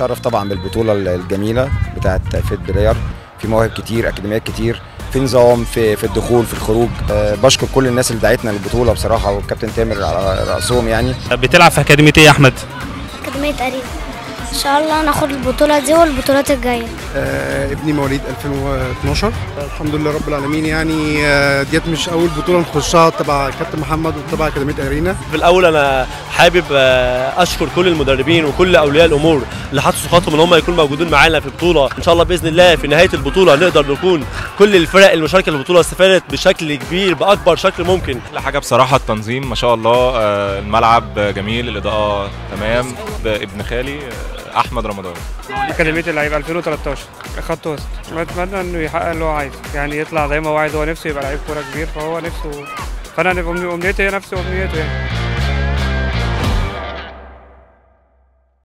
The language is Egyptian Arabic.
بتشرف طبعا بالبطوله الجميله بتاعه فيت بلاير في مواهب كتير اكاديميات كتير في نظام في في الدخول في الخروج أه بشكر كل الناس اللي دعتنا للبطوله بصراحه والكابتن تامر على راسهم يعني بتلعب في اكاديميه ايه يا احمد أكاديمية قريب إن شاء الله ناخد البطولة دي والبطولات الجاية آه ابني مواليد 2012 الحمد لله رب العالمين يعني آه ديت مش اول بطوله نخشها تبع كابتن محمد وتبع اكاديميه ارينا في الاول انا حابب آه، اشكر كل المدربين وكل اولياء الامور اللي حطوا ثقتهم ان هم يكونوا موجودين معانا في البطوله ان شاء الله باذن الله في نهايه البطوله نقدر نكون كل الفرق المشاركه في البطوله استفادت بشكل كبير باكبر شكل ممكن احلى حاجه بصراحه التنظيم ما شاء الله آه، الملعب جميل الاضاءه تمام ابن خالي آه، احمد رمضان أكاديمية اللعيبة 2013 خط وسط بتمنى إنه يحقق اللي هو عايزه يعني يطلع زي ما هو عايز هو نفسه يبقى لعيب كورة كبير فهو نفسه فأنا أمنيتي هي نفس أمنيته يعني